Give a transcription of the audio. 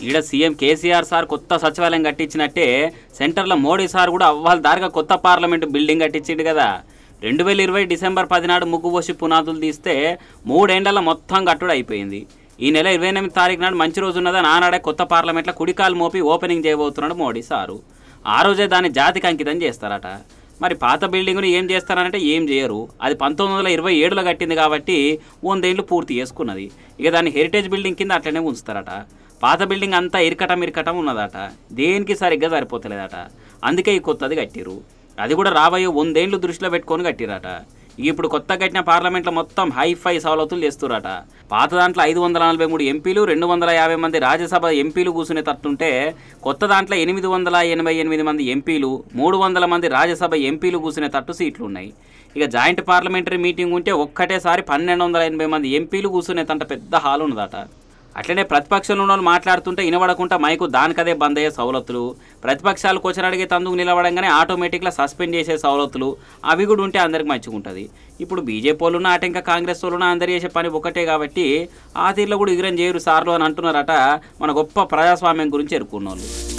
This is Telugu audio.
ఈడ సీఎం కేసీఆర్ సార్ కొత్త సచివాలయం కట్టించినట్టే సెంటర్లో మోడీ సార్ కూడా అవ్వాలి దారిగా కొత్త పార్లమెంటు బిల్డింగ్ కట్టించిండు కదా రెండు వేల ఇరవై డిసెంబర్ పదినాడు ముగ్గు పోసి పునాదులు తీస్తే మూడేండ్ల మొత్తం కట్టుడు అయిపోయింది ఈ నెల ఇరవై ఎనిమిది తారీఖు నాడు మంచి రోజు ఉన్నదని ఆనాడే కొత్త పార్లమెంట్లో కుడికాలు మోపి ఓపెనింగ్ చేయబోతున్నాడు మోడీ సారు ఆ రోజే దాన్ని జాతికి అంకితం చేస్తారట మరి పాత బిల్డింగ్ను ఏం చేస్తారంటే ఏం చేయరు అది పంతొమ్మిది వందల ఇరవై ఏడులో కట్టింది కాబట్టి వందేళ్ళు పూర్తి చేసుకున్నది ఇక దాన్ని హెరిటేజ్ బిల్డింగ్ కింద అట్లనే ఉంచుతారట పాత బిల్డింగ్ అంతా ఇరకటం ఇరకటం ఉన్నదట దేనికి సరిగ్గా సరిపోతలేదట అందుకే ఈ కొత్తది కట్టిరు అది కూడా రాబోయే వందేళ్లు దృష్టిలో పెట్టుకొని కట్టిరట ఇప్పుడు కొత్త కట్టిన పార్లమెంట్లో మొత్తం హైఫై సవలతులు చేస్తురట పాత దాంట్లో ఐదు వందల నలభై మూడు ఎంపీలు రెండు వందల యాభై మంది రాజ్యసభ ఎంపీలు కూర్చునే తట్టుంటే కొత్త దాంట్లో ఎనిమిది వందల ఎనభై ఎనిమిది మంది ఎంపీలు మూడు వందల మంది రాజ్యసభ ఎంపీలు కూర్చునే తట్టు సీట్లు ఉన్నాయి ఇక జాయింట్ పార్లమెంటరీ మీటింగ్ ఉంటే ఒక్కటేసారి పన్నెండు వందల ఎనభై మంది ఎంపీలు కూర్చునే తంట పెద్ద హాల్ ఉన్నదట అట్లనే ప్రతిపక్షంలో ఉన్న వాళ్ళు మాట్లాడుతుంటే వినబడకుండా మైకు దానికదే బంద్ అయ్యే సవలతులు ప్రతిపక్షాలు క్వశ్చన్ అడిగే తందుకు నిలబడంగానే ఆటోమేటిక్గా సస్పెండ్ చేసే సవలతులు అవి కూడా ఉంటే అందరికి మంచిగా ఉంటుంది ఇప్పుడు బీజేపీ వాళ్ళున్నా అటు ఇంకా కాంగ్రెస్ వాళ్ళున్నా అందరు చేసే పని ఒకటే కాబట్టి ఆ తీరులో కూడా ఎగిరం చేయరు సార్లు అని అంటున్నారట మన గొప్ప ప్రజాస్వామ్యం గురించి ఎరుకున్న వాళ్ళు